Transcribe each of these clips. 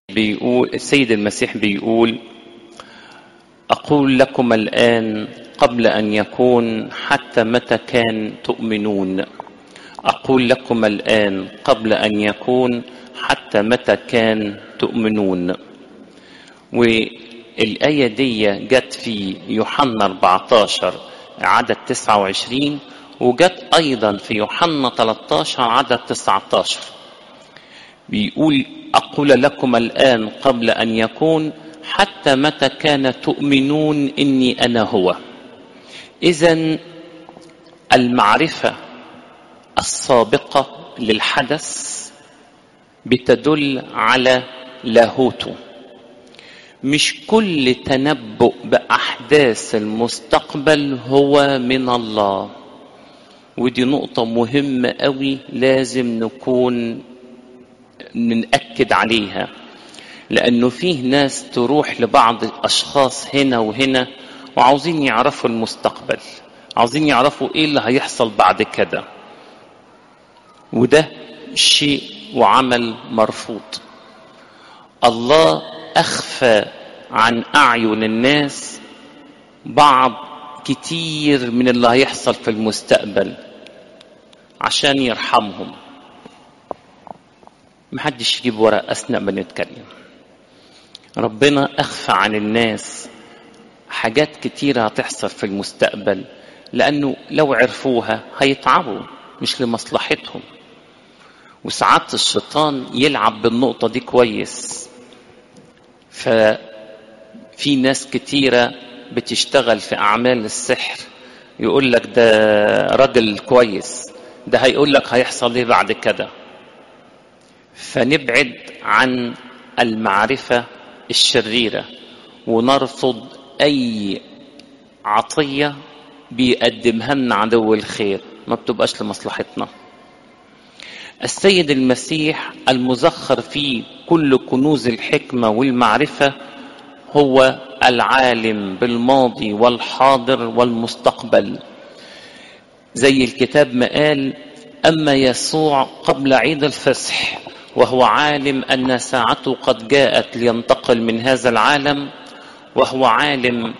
بيقول السيد المسيح بيقول أقول لكم الآن قبل أن يكون حتى متى كان تؤمنون أقول لكم الآن قبل أن يكون حتى متى كان تؤمنون والآية دي جت في يوحنا 14 عدد 29 وجت أيضا في يوحنا 13 عدد 19 بيقول أقول لكم الآن قبل أن يكون حتى متى كان تؤمنون إني أنا هو إذا المعرفة السابقة للحدث بتدل على لاهوته مش كل تنبؤ بأحداث المستقبل هو من الله ودي نقطة مهمة قوي لازم نكون نأكد عليها لأنه فيه ناس تروح لبعض الأشخاص هنا وهنا وعاوزين يعرفوا المستقبل عاوزين يعرفوا إيه اللي هيحصل بعد كده وده شيء وعمل مرفوض الله أخفى عن أعين الناس بعض كتير من اللي هيحصل في المستقبل عشان يرحمهم محدش يجيب ورق أثناء ما نتكلم ربنا أخفى عن الناس حاجات كتيرة هتحصل في المستقبل لأنه لو عرفوها هيتعبوا مش لمصلحتهم وساعات الشيطان يلعب بالنقطة دي كويس ففي ناس كتيرة بتشتغل في أعمال السحر يقول لك ده راجل كويس ده هيقول لك هيحصل ايه بعد كده فنبعد عن المعرفة الشريرة ونرفض أي عطية بيقدمها لنا عدو الخير ما بتبقاش لمصلحتنا السيد المسيح المزخر فيه كل كنوز الحكمة والمعرفة هو العالم بالماضي والحاضر والمستقبل زي الكتاب ما قال أما يسوع قبل عيد الفصح وهو عالم أن ساعته قد جاءت لينتقل من هذا العالم وهو عالم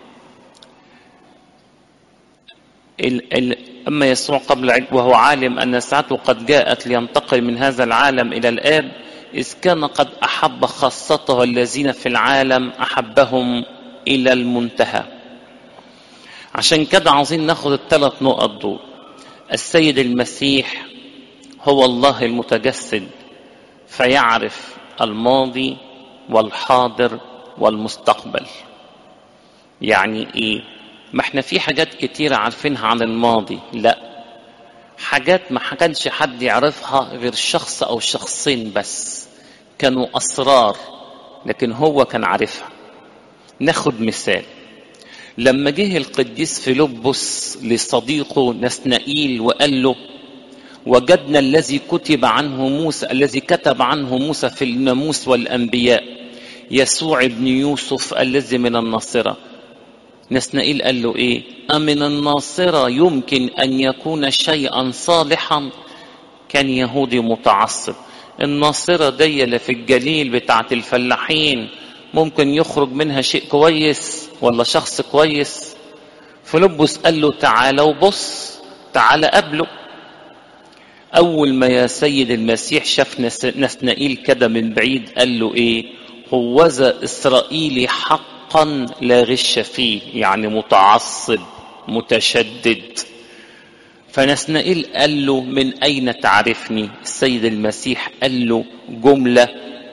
ال ال أما يسوع قبل عيد وهو عالم أن ساعته قد جاءت لينتقل من هذا العالم إلى الآب إذ كان قد أحب خاصته الذين في العالم أحبهم إلى المنتهى عشان كده عاوزين ناخد الثلاث نقط دول السيد المسيح هو الله المتجسد فيعرف الماضي والحاضر والمستقبل يعني ايه ما احنا في حاجات كتيرة عارفينها عن الماضي لا حاجات ما كانش حد يعرفها غير شخص او شخصين بس كانوا اسرار لكن هو كان عارفها ناخد مثال لما جه القديس فيلبس لصديقه نسنائيل وقال له وجدنا الذي كتب عنه موسى الذي كتب عنه موسى في الناموس والانبياء يسوع ابن يوسف الذي من الناصره نسنائيل قال له ايه امن الناصره يمكن ان يكون شيئا صالحا كان يهودي متعصب الناصره دي اللي في الجليل بتاعت الفلاحين ممكن يخرج منها شيء كويس ولا شخص كويس فلبس قال له تعالى وبص تعالى قبله أول ما يا سيد المسيح شاف نسنائيل كده من بعيد قال له إيه هوذا إسرائيلي حقا لا غش فيه يعني متعصب متشدد فنسنائيل قال له من أين تعرفني السيد المسيح قال له جملة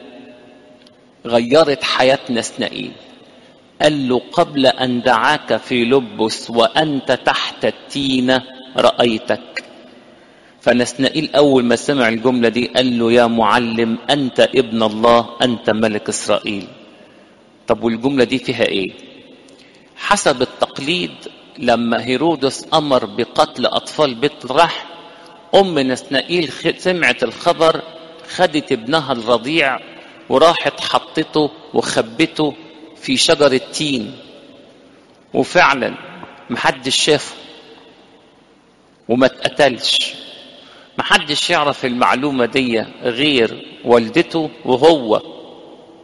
غيرت حياة نسنائيل قال له قبل أن دعاك في لبس وأنت تحت التينة رأيتك فنسنائيل أول ما سمع الجملة دي قال له يا معلم أنت ابن الله أنت ملك إسرائيل طب والجملة دي فيها إيه حسب التقليد لما هيرودس أمر بقتل أطفال بيت رحم أم نسنائيل سمعت الخبر خدت ابنها الرضيع وراحت حطته وخبته في شجرة تين وفعلا محدش شافه وما اتقتلش محدش يعرف المعلومة دي غير والدته وهو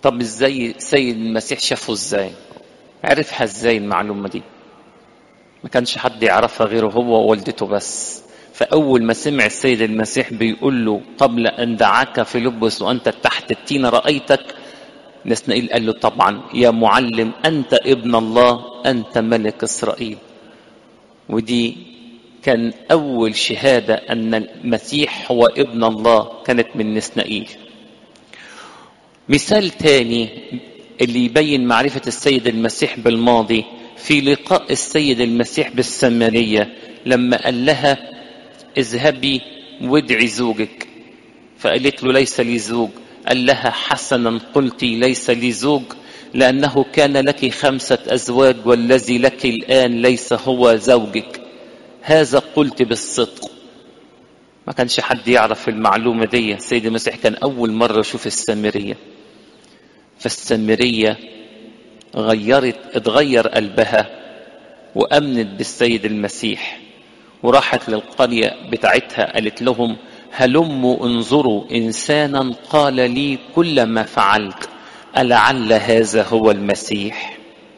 طب ازاي سيد المسيح شافه ازاي عرفها ازاي المعلومة دي ما كانش حد يعرفها غيره هو ووالدته بس فأول ما سمع السيد المسيح بيقول له قبل أن دعاك في لبس وأنت تحت التين رأيتك نسنائيل قال له طبعا يا معلم أنت ابن الله أنت ملك إسرائيل ودي كان أول شهادة أن المسيح هو ابن الله كانت من نسنائيل مثال تاني اللي يبين معرفة السيد المسيح بالماضي في لقاء السيد المسيح بالسامرية لما قال لها اذهبي وادعي زوجك فقالت له ليس لي زوج قال لها حسنا قلت ليس لي زوج لأنه كان لك خمسة أزواج والذي لك الآن ليس هو زوجك هذا قلت بالصدق ما كانش حد يعرف المعلومة دي السيد المسيح كان أول مرة يشوف السامرية فالسامرية غيرت اتغير قلبها وأمنت بالسيد المسيح وراحت للقرية بتاعتها قالت لهم هلموا انظروا إنسانا قال لي كل ما فعلت ألعل هذا هو المسيح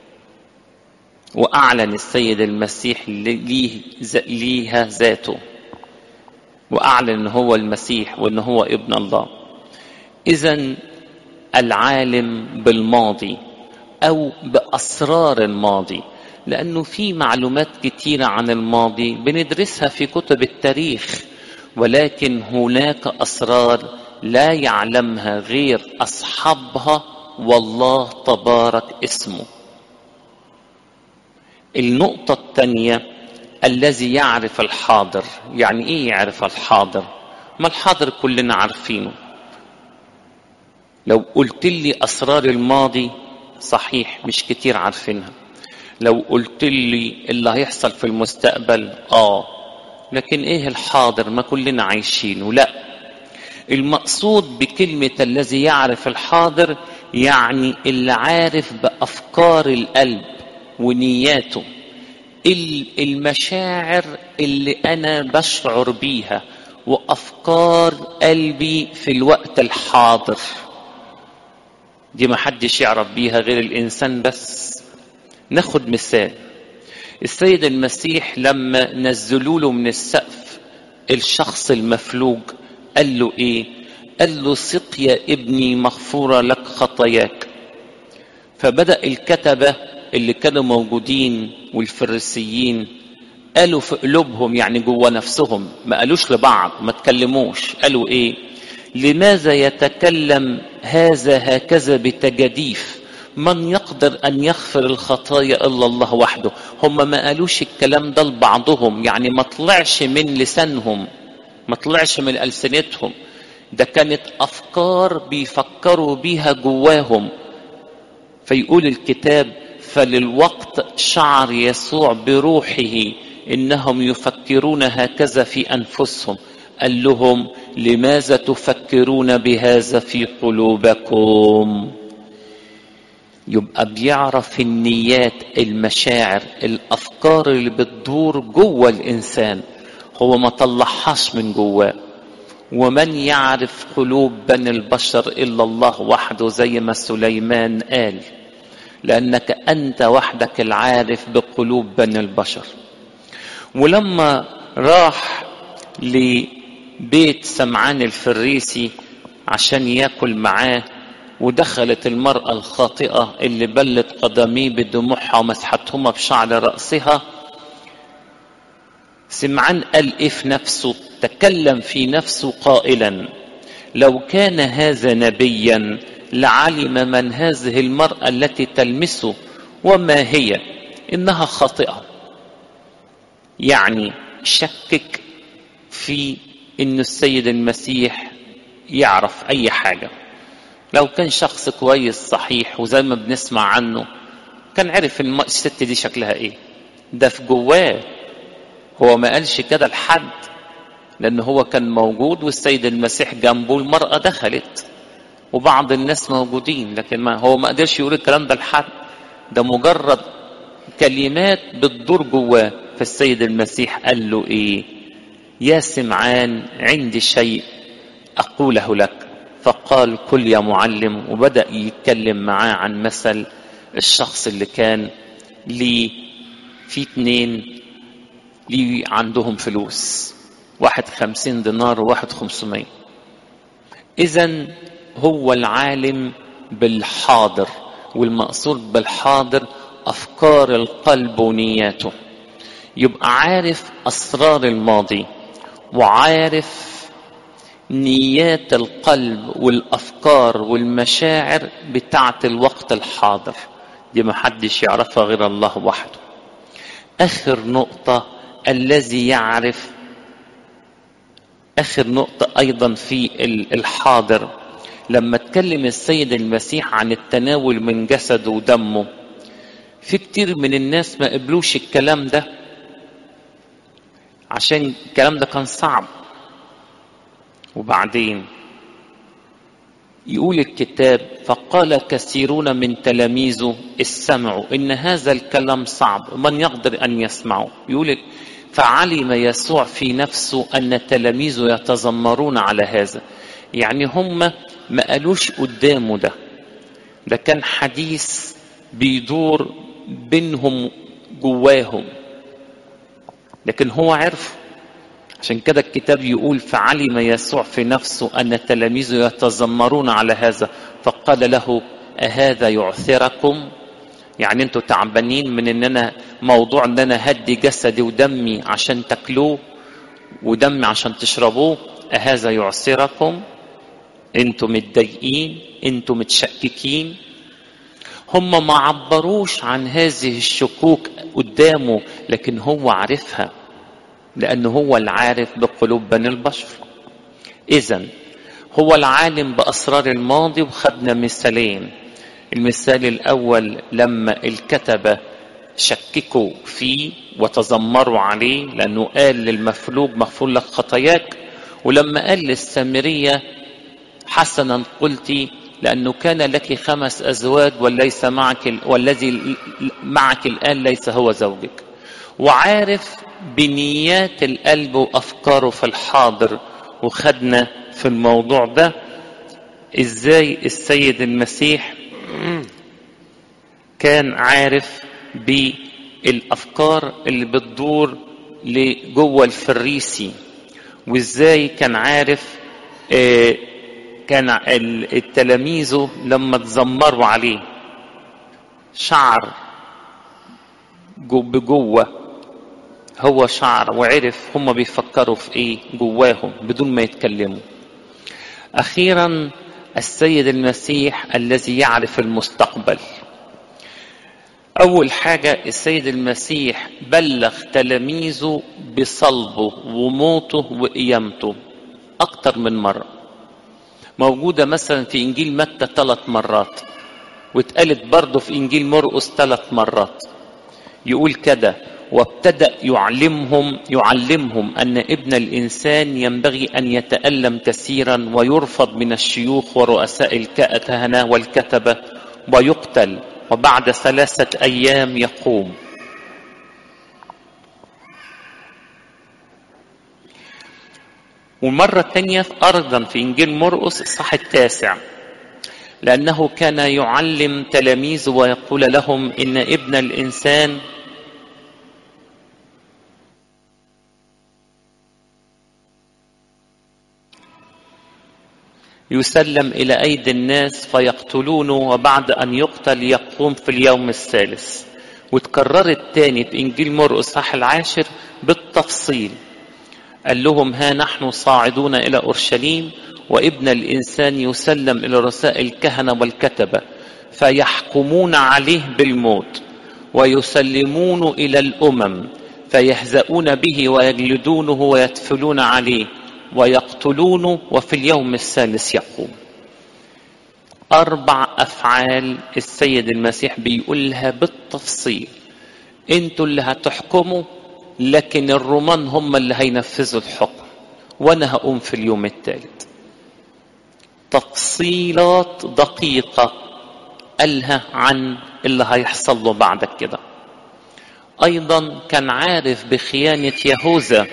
وأعلن السيد المسيح ليه ليها ذاته وأعلن أن هو المسيح وأن هو ابن الله إذا العالم بالماضي أو بأسرار الماضي لأنه في معلومات كتيرة عن الماضي بندرسها في كتب التاريخ ولكن هناك أسرار لا يعلمها غير أصحابها والله تبارك اسمه النقطة الثانية الذي يعرف الحاضر يعني ايه يعرف الحاضر ما الحاضر كلنا عارفينه لو قلت لي اسرار الماضي صحيح مش كتير عارفينها لو قلت لي اللي هيحصل في المستقبل اه لكن ايه الحاضر ما كلنا عايشينه لا المقصود بكلمة الذي يعرف الحاضر يعني اللي عارف بأفكار القلب ونياته المشاعر اللي أنا بشعر بيها وأفكار قلبي في الوقت الحاضر دي ما حدش يعرف بيها غير الإنسان بس ناخد مثال السيد المسيح لما نزلوا له من السقف الشخص المفلوج قال له ايه قال له سق يا ابني مغفورة لك خطاياك فبدأ الكتبة اللي كانوا موجودين والفريسيين قالوا في قلوبهم يعني جوه نفسهم ما قالوش لبعض ما تكلموش قالوا ايه لماذا يتكلم هذا هكذا بتجديف من يقدر ان يغفر الخطايا الا الله وحده هم ما قالوش الكلام ده لبعضهم يعني ما طلعش من لسانهم ما طلعش من ألسنتهم ده كانت أفكار بيفكروا بيها جواهم فيقول الكتاب فللوقت شعر يسوع بروحه إنهم يفكرون هكذا في أنفسهم قال لهم لماذا تفكرون بهذا في قلوبكم يبقى بيعرف النيات المشاعر الأفكار اللي بتدور جوه الإنسان هو ما طلعهاش من جواه ومن يعرف قلوب بني البشر الا الله وحده زي ما سليمان قال لانك انت وحدك العارف بقلوب بني البشر ولما راح لبيت سمعان الفريسي عشان ياكل معاه ودخلت المرأة الخاطئة اللي بلت قدميه بدموعها ومسحتهما بشعر رأسها سمعان قال ايه في نفسه تكلم في نفسه قائلا لو كان هذا نبيا لعلم من هذه المرأة التي تلمسه وما هي إنها خاطئة يعني شكك في إن السيد المسيح يعرف أي حاجة لو كان شخص كويس صحيح وزي ما بنسمع عنه كان عرف الست دي شكلها ايه ده في جواه هو ما قالش كده لحد لأن هو كان موجود والسيد المسيح جنبه المرأة دخلت وبعض الناس موجودين لكن ما هو ما قدرش يقول الكلام ده لحد ده مجرد كلمات بتدور جواه فالسيد المسيح قال له ايه يا سمعان عندي شيء اقوله لك فقال كل يا معلم وبدأ يتكلم معاه عن مثل الشخص اللي كان ليه في اتنين ليه عندهم فلوس واحد خمسين دينار وواحد خمسمية إذا هو العالم بالحاضر والمقصود بالحاضر أفكار القلب ونياته يبقى عارف أسرار الماضي وعارف نيات القلب والأفكار والمشاعر بتاعة الوقت الحاضر دي محدش يعرفها غير الله وحده آخر نقطة الذي يعرف آخر نقطة أيضا في الحاضر لما اتكلم السيد المسيح عن التناول من جسده ودمه في كتير من الناس ما قبلوش الكلام ده عشان الكلام ده كان صعب وبعدين يقول الكتاب فقال كثيرون من تلاميذه استمعوا ان هذا الكلام صعب من يقدر ان يسمعه يقول فعلم يسوع في نفسه ان تلاميذه يتذمرون على هذا يعني هم ما قالوش قدامه ده ده كان حديث بيدور بينهم جواهم لكن هو عرف عشان كده الكتاب يقول فعلم يسوع في نفسه أن تلاميذه يتذمرون على هذا فقال له أهذا يعثركم يعني انتوا تعبانين من ان انا موضوع ان انا هدي جسدي ودمي عشان تاكلوه ودمي عشان تشربوه أهذا يعثركم انتوا متضايقين انتوا متشككين هم ما عبروش عن هذه الشكوك قدامه لكن هو عارفها لأنه هو العارف بقلوب بني البشر إذا هو العالم بأسرار الماضي وخدنا مثالين المثال الأول لما الكتبة شككوا فيه وتذمروا عليه لأنه قال للمفلوج مغفور لك خطاياك ولما قال للسامرية حسنا قلت لأنه كان لك خمس أزواج وليس معك والذي معك الآن ليس هو زوجك وعارف بنيات القلب وأفكاره في الحاضر وخدنا في الموضوع ده ازاي السيد المسيح كان عارف بالافكار اللي بتدور لجوه الفريسي وازاي كان عارف آه كان التلاميذه لما تذمروا عليه شعر جو بجوه هو شعر وعرف هم بيفكروا في ايه جواهم بدون ما يتكلموا اخيرا السيد المسيح الذي يعرف المستقبل اول حاجه السيد المسيح بلغ تلاميذه بصلبه وموته وقيامته اكتر من مره موجوده مثلا في انجيل متى ثلاث مرات واتقالت برضه في انجيل مرقس ثلاث مرات يقول كده وابتدا يعلمهم يعلمهم ان ابن الانسان ينبغي ان يتالم كثيرا ويرفض من الشيوخ ورؤساء الكهنه والكتبه ويقتل وبعد ثلاثه ايام يقوم ومرة تانية أيضا في إنجيل مرقس الصح التاسع لأنه كان يعلم تلاميذه ويقول لهم إن ابن الإنسان يسلم إلى أيدي الناس فيقتلونه وبعد أن يقتل يقوم في اليوم الثالث وتكررت تاني في إنجيل مرقس صح العاشر بالتفصيل قال لهم ها نحن صاعدون إلى أورشليم وابن الإنسان يسلم إلى رؤساء الكهنة والكتبة فيحكمون عليه بالموت ويسلمون إلى الأمم فيهزؤون به ويجلدونه ويتفلون عليه ويقتلونه وفي اليوم الثالث يقوم أربع أفعال السيد المسيح بيقولها بالتفصيل انتوا اللي هتحكموا لكن الرومان هم اللي هينفذوا الحكم وانا هقوم في اليوم الثالث تفصيلات دقيقة قالها عن اللي هيحصل له بعد كده ايضا كان عارف بخيانة يهوذا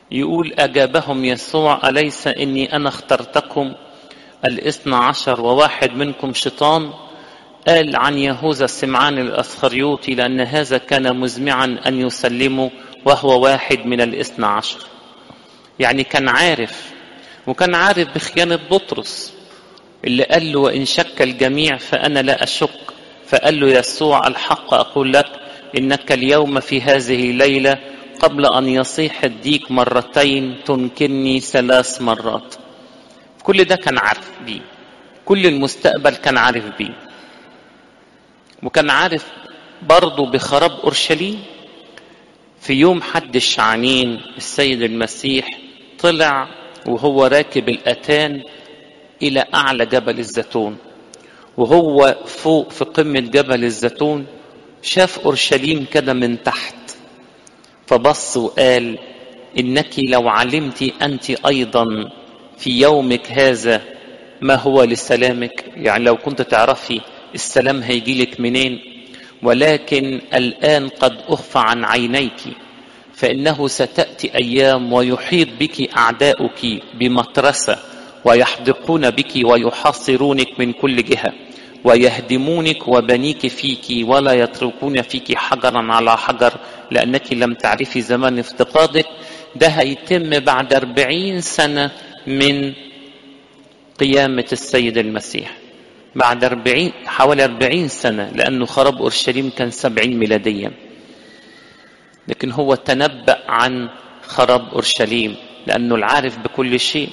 يقول أجابهم يسوع أليس إني أنا اخترتكم الاثنى عشر وواحد منكم شيطان قال عن يهوذا السمعان الأسخريوطي لأن هذا كان مزمعا أن يسلمه وهو واحد من الاثنى عشر يعني كان عارف وكان عارف بخيانة بطرس اللي قال له وإن شك الجميع فأنا لا أشك فقال له يسوع الحق أقول لك إنك اليوم في هذه الليلة قبل أن يصيح الديك مرتين تنكرني ثلاث مرات كل ده كان عارف بيه كل المستقبل كان عارف بيه وكان عارف برضه بخراب أورشليم في يوم حد الشعانين السيد المسيح طلع وهو راكب الأتان إلى أعلى جبل الزيتون وهو فوق في قمة جبل الزيتون شاف أورشليم كده من تحت فبص وقال إنك لو علمت أنت أيضا في يومك هذا ما هو لسلامك يعني لو كنت تعرفي السلام هيجيلك منين ولكن الآن قد أخفى عن عينيك فإنه ستأتي أيام ويحيط بك أعداؤك بمطرسة ويحدقون بك ويحاصرونك من كل جهة ويهدمونك وبنيك فيك ولا يتركون فيك حجرا على حجر لأنك لم تعرفي زمان افتقادك ده هيتم بعد أربعين سنة من قيامة السيد المسيح بعد أربعين حوالي أربعين سنة لأنه خرب أورشليم كان سبعين ميلاديا لكن هو تنبأ عن خراب أورشليم لأنه العارف بكل شيء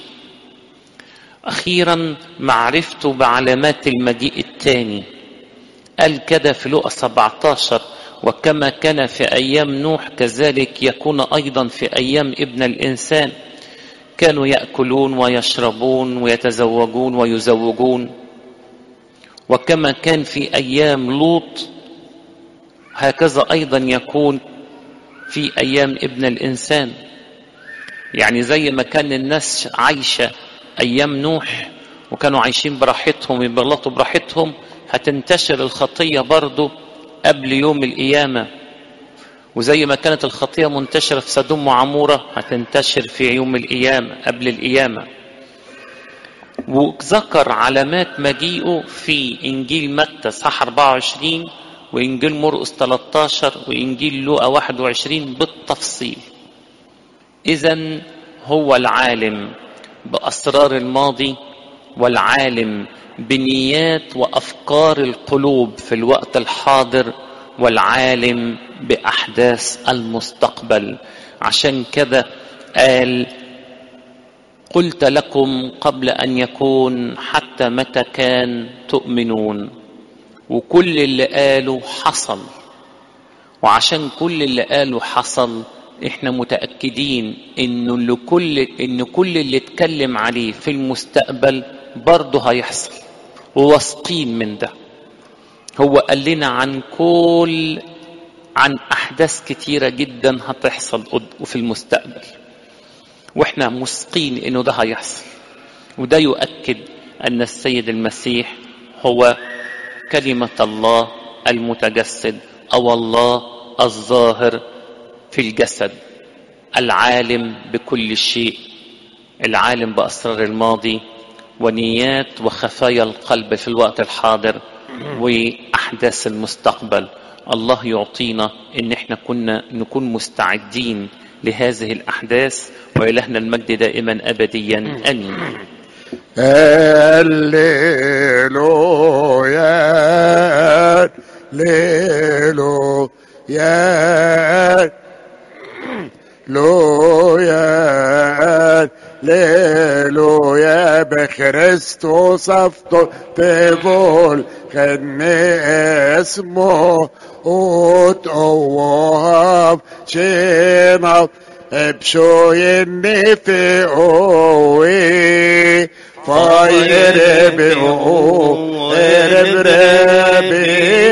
أخيرا معرفته بعلامات المجيء الثاني قال كده في لقى 17 وكما كان في أيام نوح كذلك يكون أيضا في أيام ابن الإنسان كانوا يأكلون ويشربون ويتزوجون ويزوجون وكما كان في أيام لوط هكذا أيضا يكون في أيام ابن الإنسان يعني زي ما كان الناس عايشة أيام نوح وكانوا عايشين براحتهم يبلطوا براحتهم هتنتشر الخطية برضه قبل يوم القيامة وزي ما كانت الخطية منتشرة في سدوم وعمورة هتنتشر في يوم القيامة قبل القيامة وذكر علامات مجيئه في إنجيل متى صح 24 وإنجيل مرقس 13 وإنجيل لوقا 21 بالتفصيل إذا هو العالم بأسرار الماضي والعالم بنيات وأفكار القلوب في الوقت الحاضر والعالم بأحداث المستقبل عشان كده قال قلت لكم قبل أن يكون حتى متى كان تؤمنون وكل اللي قاله حصل وعشان كل اللي قاله حصل احنا متأكدين انه لكل ان كل اللي اتكلم عليه في المستقبل برضه هيحصل وواثقين من ده هو قال لنا عن كل عن احداث كتيره جدا هتحصل في المستقبل واحنا واثقين انه ده هيحصل وده يؤكد ان السيد المسيح هو كلمه الله المتجسد او الله الظاهر في الجسد العالم بكل شيء العالم باسرار الماضي ونيات وخفايا القلب في الوقت الحاضر واحداث المستقبل الله يعطينا ان احنا كنا نكون مستعدين لهذه الاحداث والهنا المجد دائما ابديا امين هللويا هللويا لويا ليلويا بخريستوس افطر تقول خدني اسمه وتقوهم شينا بشويني في قوي فاير بقو رب ربي